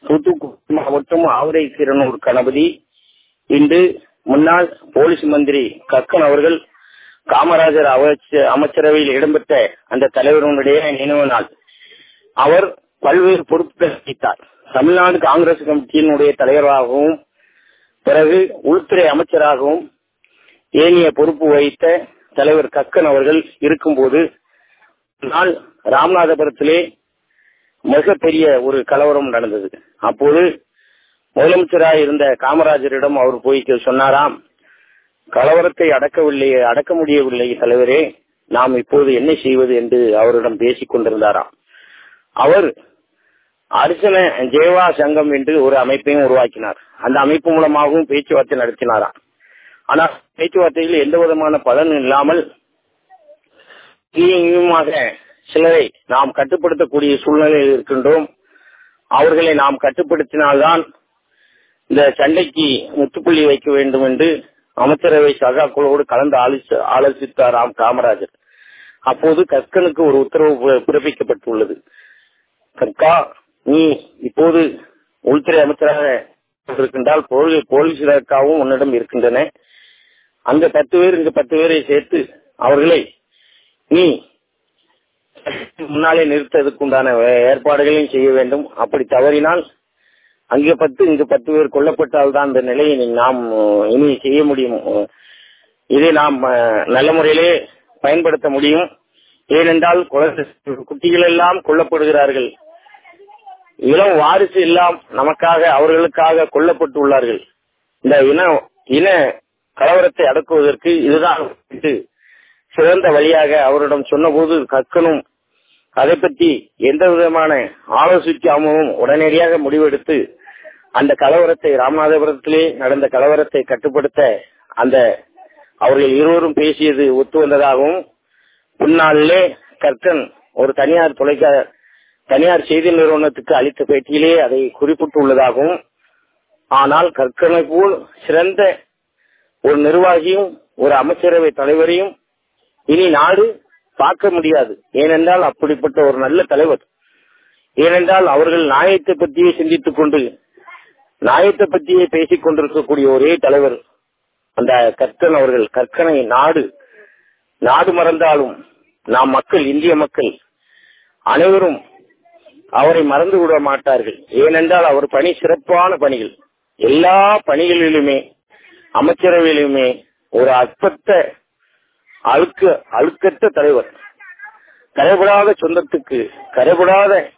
தூத்துக்குடி மாவட்டம் ஆவரை கிரணூர் கணபதி இன்று முன்னாள் போலீஸ் மந்திரி கக்கன் அவர்கள் காமராஜர் அமைச்சரவையில் இடம்பெற்ற அந்த தலைவருடைய நினைவு நாள் அவர் பல்வேறு பொறுப்புகள் வகித்தார் தமிழ்நாடு காங்கிரஸ் கமிட்டியினுடைய தலைவராகவும் பிறகு உள்துறை அமைச்சராகவும் ஏனைய பொறுப்பு வகித்த தலைவர் கக்கன் அவர்கள் இருக்கும்போது நாள் ராமநாதபுரத்திலே மிகப்பெரிய ஒரு கலவரம் நடந்தது அப்போது முதலமைச்சராக இருந்த காமராஜரிடம் அவர் போய் சொன்னாராம் கலவரத்தை அடக்கவில்லை அடக்க முடியவில்லை தலைவரே நாம் இப்போது என்ன செய்வது என்று அவரிடம் பேசிக் கொண்டிருந்தாராம் அவர் அர்ச்சன ஜேவா சங்கம் என்று ஒரு அமைப்பையும் உருவாக்கினார் அந்த அமைப்பு மூலமாகவும் பேச்சுவார்த்தை நடத்தினாராம் ஆனால் பேச்சுவார்த்தையில் எந்த விதமான பலன் இல்லாமல் சிலரை நாம் கட்டுப்படுத்தக்கூடிய சூழ்நிலையில் இருக்கின்றோம் அவர்களை நாம் கட்டுப்படுத்தினால்தான் இந்த சண்டைக்கு முற்றுப்புள்ளி வைக்க வேண்டும் என்று அமைச்சரவை சகாக்களோடு கலந்து ஆலோசித்தாராம் காமராஜர் அப்போது கற்கனுக்கு ஒரு உத்தரவு பிறப்பிக்கப்பட்டுள்ளது கற்கா நீ இப்போது உள்துறை அமைச்சராக இருக்கின்றால் போலீசாருக்காகவும் உன்னிடம் இருக்கின்றன அந்த பத்து பேர் இங்கு பத்து பேரை சேர்த்து அவர்களை நீ முன்னாலே நிறுத்ததுக்கு உண்டான ஏற்பாடுகளையும் செய்ய வேண்டும் அப்படி தவறினால் அங்கே பத்து இங்கு பத்து பேர் கொல்லப்பட்டால் தான் அந்த நிலையை நாம் இனி செய்ய முடியும் இதை நாம் நல்ல முறையிலே பயன்படுத்த முடியும் ஏனென்றால் குட்டிகள் எல்லாம் கொல்லப்படுகிறார்கள் இளம் வாரிசு எல்லாம் நமக்காக அவர்களுக்காக கொல்லப்பட்டுள்ளார்கள் இந்த இன இன கலவரத்தை அடக்குவதற்கு இதுதான் சிறந்த வழியாக அவரிடம் சொன்னபோது கக்கனும் அதை பற்றி எந்த விதமான ஆலோசிக்காமலும் உடனடியாக முடிவெடுத்து அந்த கலவரத்தை ராமநாதபுரத்திலே நடந்த கலவரத்தை கட்டுப்படுத்த அந்த அவர்கள் இருவரும் பேசியது ஒத்து வந்ததாகவும் பின்னாலே கர்கன் ஒரு தனியார் தொலைக்க தனியார் செய்தி நிறுவனத்துக்கு அளித்த பேட்டியிலே அதை குறிப்பிட்டுள்ளதாகவும் ஆனால் கற்கனை போல் சிறந்த ஒரு நிர்வாகியும் ஒரு அமைச்சரவை தலைவரையும் இனி நாடு பார்க்க முடியாது ஏனென்றால் அப்படிப்பட்ட ஒரு நல்ல தலைவர் ஏனென்றால் அவர்கள் நியாயத்தை பற்றியே சிந்தித்துக் கொண்டு நியாயத்தை பற்றியே பேசிக் கொண்டிருக்கக்கூடிய ஒரே தலைவர் அந்த கற்கன் அவர்கள் கற்கனை நாடு நாடு மறந்தாலும் நாம் மக்கள் இந்திய மக்கள் அனைவரும் அவரை மறந்து விட மாட்டார்கள் ஏனென்றால் அவர் பணி சிறப்பான பணிகள் எல்லா பணிகளிலுமே அமைச்சரவையிலுமே ஒரு அற்பத்த அழுக்க அழுக்கற்ற தலைவர் கரைபடாத சொந்தத்துக்கு கரைபடாத